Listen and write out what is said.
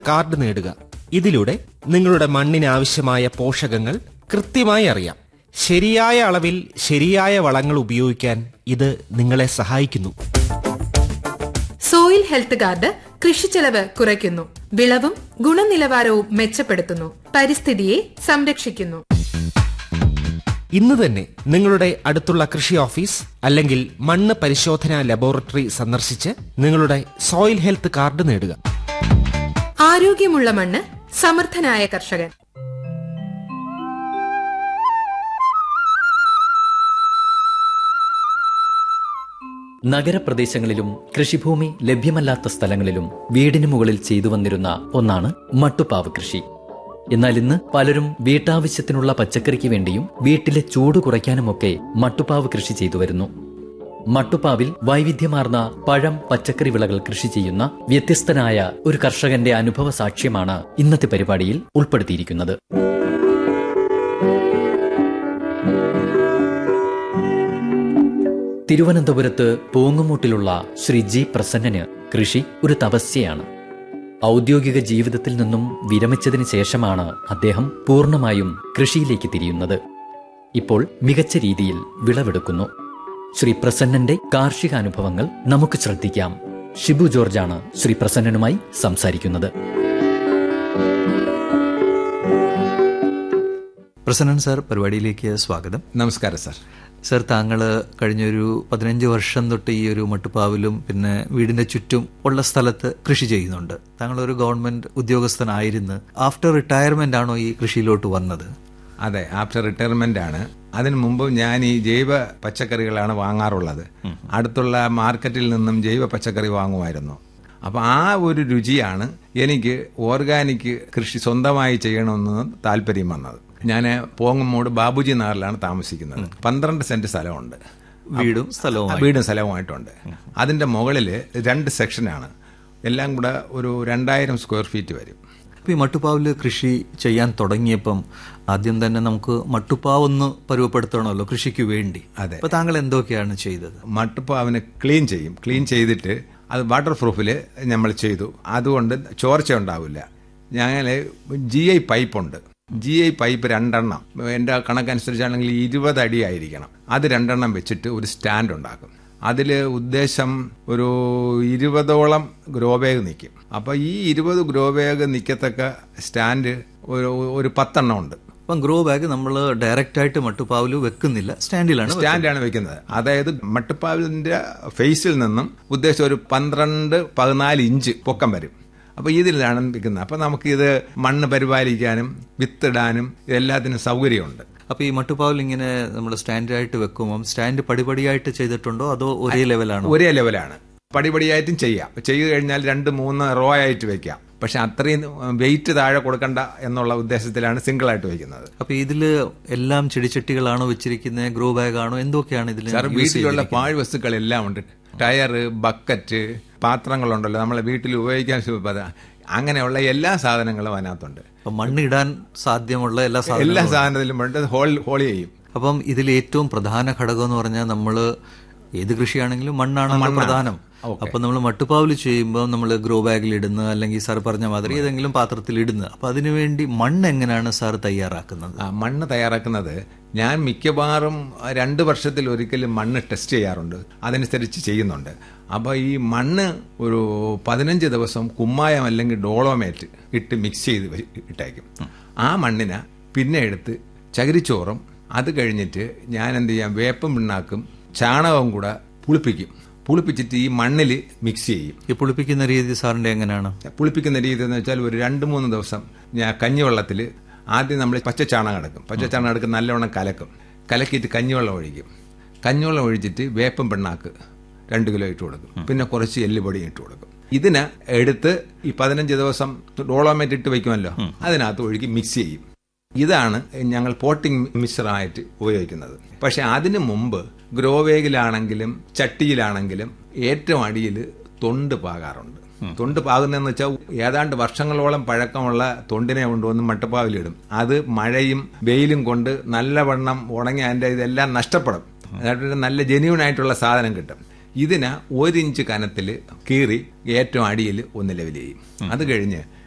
Card നേടുക ഇതിലൂടെ നിങ്ങളുടെ മണ്ണിന് ആവശ്യമായ പോഷകങ്ങൾ കൃത്യമായി അറിയാം ശരിയായ അളവിൽ ശരിയായ വളങ്ങൾ ഉപയോഗിക്കാൻ ഇത് നിങ്ങളെ സഹായിക്കുന്നു സോയിൽ ഹെൽത്ത് കാർഡ് കൃഷിച്ചെലവ് കുറയ്ക്കുന്നു വിളവും ഗുണനിലവാരവും മെച്ചപ്പെടുത്തുന്നു പരിസ്ഥിതിയെ സംരക്ഷിക്കുന്നു ഇന്ന് തന്നെ നിങ്ങളുടെ അടുത്തുള്ള കൃഷി ഓഫീസ് അല്ലെങ്കിൽ മണ്ണ് പരിശോധനാ ലബോറട്ടറി സന്ദർശിച്ച് നിങ്ങളുടെ സോയിൽ ഹെൽത്ത് കാർഡ് നേടുക ആരോഗ്യമുള്ള മണ്ണ് സമർത്ഥനായ കർഷകൻ നഗരപ്രദേശങ്ങളിലും കൃഷിഭൂമി ലഭ്യമല്ലാത്ത സ്ഥലങ്ങളിലും വീടിന് മുകളിൽ ചെയ്തു വന്നിരുന്ന ഒന്നാണ് മട്ടുപ്പാവ് കൃഷി എന്നാൽ ഇന്ന് പലരും വീട്ടാവശ്യത്തിനുള്ള പച്ചക്കറിക്ക് വേണ്ടിയും വീട്ടിലെ ചൂട് കുറയ്ക്കാനുമൊക്കെ മട്ടുപ്പാവ് കൃഷി ചെയ്തു വരുന്നു മട്ടുപ്പാവിൽ വൈവിധ്യമാർന്ന പഴം പച്ചക്കറി വിളകൾ കൃഷി ചെയ്യുന്ന വ്യത്യസ്തനായ ഒരു കർഷകന്റെ അനുഭവ സാക്ഷ്യമാണ് ഇന്നത്തെ പരിപാടിയിൽ ഉൾപ്പെടുത്തിയിരിക്കുന്നത് തിരുവനന്തപുരത്ത് പൂങ്ങുമൂട്ടിലുള്ള ശ്രീ ജി പ്രസന്നന് കൃഷി ഒരു തപസ്യയാണ് ഔദ്യോഗിക ജീവിതത്തിൽ നിന്നും വിരമിച്ചതിന് ശേഷമാണ് അദ്ദേഹം പൂർണ്ണമായും കൃഷിയിലേക്ക് തിരിയുന്നത് ഇപ്പോൾ മികച്ച രീതിയിൽ വിളവെടുക്കുന്നു ശ്രീ പ്രസന്നന്റെ കാർഷിക അനുഭവങ്ങൾ നമുക്ക് ശ്രദ്ധിക്കാം ഷിബു ജോർജാണ് ശ്രീ പ്രസന്നനുമായി സംസാരിക്കുന്നത് പ്രസന്നൻ സാർ പരിപാടിയിലേക്ക് സ്വാഗതം നമസ്കാരം സാർ സാർ താങ്കൾ കഴിഞ്ഞൊരു പതിനഞ്ച് വർഷം തൊട്ട് ഈ ഒരു മട്ടുപ്പാവിലും പിന്നെ വീടിന്റെ ചുറ്റും ഉള്ള സ്ഥലത്ത് കൃഷി ചെയ്യുന്നുണ്ട് താങ്കൾ ഒരു ഗവൺമെന്റ് ഉദ്യോഗസ്ഥനായിരുന്നു ആഫ്റ്റർ റിട്ടയർമെന്റ് ആണോ ഈ കൃഷിയിലോട്ട് വന്നത് അതെ ആഫ്റ്റർ റിട്ടയർമെന്റ് ആണ് അതിനു മുമ്പ് ഞാൻ ഈ ജൈവ പച്ചക്കറികളാണ് വാങ്ങാറുള്ളത് അടുത്തുള്ള മാർക്കറ്റിൽ നിന്നും ജൈവ പച്ചക്കറി വാങ്ങുമായിരുന്നു അപ്പൊ ആ ഒരു രുചിയാണ് എനിക്ക് ഓർഗാനിക് കൃഷി സ്വന്തമായി ചെയ്യണമെന്ന് താല്പര്യം വന്നത് ഞാൻ പോങ്ങമ്മോട് ബാബുജി നഗറിലാണ് താമസിക്കുന്നത് പന്ത്രണ്ട് സെന്റ് സ്ഥലമുണ്ട് വീടും സ്ഥലവും ആ, വീടും സ്ഥലവുമായിട്ടുണ്ട് അതിന്റെ മുകളിൽ രണ്ട് സെക്ഷനാണ് എല്ലാം കൂടെ ഒരു രണ്ടായിരം സ്ക്വയർ ഫീറ്റ് വരും അപ്പൊ ഈ മട്ടുപ്പാവില് കൃഷി ചെയ്യാൻ തുടങ്ങിയപ്പം ആദ്യം തന്നെ നമുക്ക് മട്ടുപ്പാവ് ഒന്ന് പരുവപ്പെടുത്തണമല്ലോ കൃഷിക്ക് വേണ്ടി അതെ. അപ്പൊ താങ്കൾ എന്തൊക്കെയാണ് ചെയ്തത് മട്ടുപ്പാവിനെ ക്ലീൻ ചെയ്യും ക്ലീൻ ചെയ്തിട്ട് അത് വാട്ടർ പ്രൂഫിൽ നമ്മൾ ചെയ്തു അതുകൊണ്ട് ചോർച്ച ഉണ്ടാവില്ല ഞങ്ങൾ ജി ഐ പൈപ്പുണ്ട് ജി ഐ പൈപ്പ് രണ്ടെണ്ണം എൻ്റെ കണക്കനുസരിച്ചാണെങ്കിൽ ഇരുപത് അടി ആയിരിക്കണം അത് രണ്ടെണ്ണം വെച്ചിട്ട് ഒരു സ്റ്റാൻഡ് ഉണ്ടാക്കും അതിൽ ഉദ്ദേശം ഒരു ഇരുപതോളം ഗ്രോ ബാഗ് നിൽക്കും അപ്പോൾ ഈ ഇരുപത് ഗ്രോ ബാഗ് നിൽക്കത്തക്ക സ്റ്റാൻഡ് ഒരു ഒരു പത്തെണ്ണം ഉണ്ട് അപ്പം ഗ്രോ ബാഗ് നമ്മൾ ഡയറക്റ്റ് ആയിട്ട് മട്ടുപ്പാവില് വെക്കുന്നില്ല സ്റ്റാൻഡിലാണ് സ്റ്റാൻഡാണ് വെക്കുന്നത് അതായത് മട്ടുപ്പാവിലിന്റെ ഫേസിൽ നിന്നും ഉദ്ദേശം ഒരു പന്ത്രണ്ട് പതിനാല് ഇഞ്ച് പൊക്കം വരും അപ്പൊ ഇതിലാണ് വെക്കുന്നത് അപ്പൊ നമുക്ക് ഇത് മണ്ണ് പരിപാലിക്കാനും വിത്തിടാനും എല്ലാത്തിനും സൗകര്യമുണ്ട് അപ്പൊ ഈ മട്ടുപ്പാവിൽ ഇങ്ങനെ നമ്മൾ സ്റ്റാൻഡായിട്ട് വെക്കുമ്പോൾ സ്റ്റാൻഡ് പടിപടിയായിട്ട് ചെയ്തിട്ടുണ്ടോ അതോ ഒരേ ലെവലാണോ ഒരേ ലെവലാണ് പടിപടിയായിട്ടും ചെയ്യാം ചെയ്തു കഴിഞ്ഞാൽ രണ്ട് മൂന്ന് റോ ആയിട്ട് വെക്കാം പക്ഷെ അത്രയും വെയിറ്റ് താഴെ കൊടുക്കണ്ട എന്നുള്ള ഉദ്ദേശത്തിലാണ് സിംഗിൾ ആയിട്ട് വെക്കുന്നത് അപ്പൊ ഇതില് എല്ലാം ചെടിച്ചട്ടികളാണോ വെച്ചിരിക്കുന്നത് ഗ്രോ ബാഗ് ആണോ എന്തൊക്കെയാണ് ഇതിൽ സാർ വീട്ടിലുള്ള പാഴ് വസ്തുക്കളെല്ലാം ഉണ്ട് ടയറ് ബക്കറ്റ് പാത്രങ്ങളുണ്ടല്ലോ നമ്മളെ വീട്ടിൽ ഉപയോഗിക്കാൻ സുലഭത അങ്ങനെയുള്ള എല്ലാ സാധനങ്ങളും അതിനകത്തുണ്ട് അപ്പൊ മണ്ണിടാൻ സാധ്യമുള്ള എല്ലാ എല്ലാ സാധനങ്ങളും സാധനത്തിലും ഉണ്ട് ഹോൾ ഹോൾ ചെയ്യും അപ്പം ഇതിൽ ഏറ്റവും പ്രധാന ഘടകം എന്ന് പറഞ്ഞാൽ നമ്മള് ഏത് കൃഷിയാണെങ്കിലും മണ്ണാണല്ലോ പ്രധാനം അപ്പൊ നമ്മൾ മട്ടുപ്പാവിൽ ചെയ്യുമ്പോൾ നമ്മൾ ഗ്രോ ബാഗിൽ ഇടുന്ന അല്ലെങ്കിൽ സാർ പറഞ്ഞ മാതിരി ഏതെങ്കിലും പാത്രത്തിൽ ഇടുന്നത് അപ്പൊ അതിനുവേണ്ടി മണ്ണ് എങ്ങനെയാണ് സാർ തയ്യാറാക്കുന്നത് ആ, മണ്ണ് തയ്യാറാക്കുന്നത് ഞാൻ മിക്കവാറും രണ്ട് വർഷത്തിൽ ഒരിക്കലും മണ്ണ് ടെസ്റ്റ് ചെയ്യാറുണ്ട് അതനുസരിച്ച് ചെയ്യുന്നുണ്ട് അപ്പോൾ ഈ മണ്ണ് ഒരു പതിനഞ്ച് ദിവസം കുമ്മായം അല്ലെങ്കിൽ ഡോളോമേറ്റ് ഇട്ട് മിക്സ് ചെയ്ത് വെ- ഇട്ടേക്കും ആ മണ്ണിനെ പിന്നെ എടുത്ത് ചകിരിച്ചോറും അത് കഴിഞ്ഞിട്ട് ഞാൻ എന്ത് ചെയ്യാം വേപ്പും പിണ്ണാക്കും ചാണകവും കൂടെ പുളിപ്പിക്കും പുളിപ്പിച്ചിട്ട് ഈ മണ്ണിൽ മിക്സ് ചെയ്യും ഈ പുളിപ്പിക്കുന്ന രീതി സാറിന്റെ എങ്ങനെയാണ് പുളിപ്പിക്കുന്ന രീതി എന്ന് വെച്ചാൽ ഒരു രണ്ട് മൂന്ന് ദിവസം ഞാൻ കഞ്ഞിവെള്ളത്തിൽ ആദ്യം നമ്മൾ പച്ച ചാണകം എടുക്കും പച്ച ചാണകം എടുക്കും നല്ലവണ്ണം കലക്കും കലക്കിയിട്ട് കഞ്ഞിവെള്ളം ഒഴിക്കും കഞ്ഞിവെള്ളം ഒഴിച്ചിട്ട് വേപ്പും പിണ്ണാക്ക് രണ്ട് കിലോ ഇട്ട് കൊടുക്കും പിന്നെ കുറച്ച് എല്ലുപൊടി ഇട്ട് കൊടുക്കും ഇതിന് എടുത്ത് ഈ പതിനഞ്ച് ദിവസം ഡോളോമേറ്റ് ഇട്ട് വെക്കുമല്ലോ അതിനകത്ത് ഒഴുകി മിക്സ് ചെയ്യും ഇതാണ് ഞങ്ങൾ പോട്ടിംഗ് മിക്സറായിട്ട് ഉപയോഗിക്കുന്നത് പക്ഷെ അതിനു മുമ്പ് ഗ്രോ വേഗിലാണെങ്കിലും ചട്ടിയിലാണെങ്കിലും ഏറ്റവും അടിയിൽ തൊണ്ട് പാകാറുണ്ട് തൊണ്ട് പാകുന്നതെന്ന് വെച്ചാൽ ഏതാണ്ട് വർഷങ്ങളോളം പഴക്കമുള്ള തൊണ്ടിനെ കൊണ്ടുവന്ന് മട്ടപ്പാവിലിടും അത് മഴയും വെയിലും കൊണ്ട് നല്ലവണ്ണം ഉണങ്ങി അതിന്റെ ഇതെല്ലാം നഷ്ടപ്പെടും അതായത് നല്ല ജെന്യൂൻ ആയിട്ടുള്ള സാധനം കിട്ടും ഇതിന് ഒരിഞ്ച് കനത്തിൽ കീറി ഏറ്റവും അടിയിൽ ഒന്ന് ലെവൽ ചെയ്യും അത് കഴിഞ്ഞ്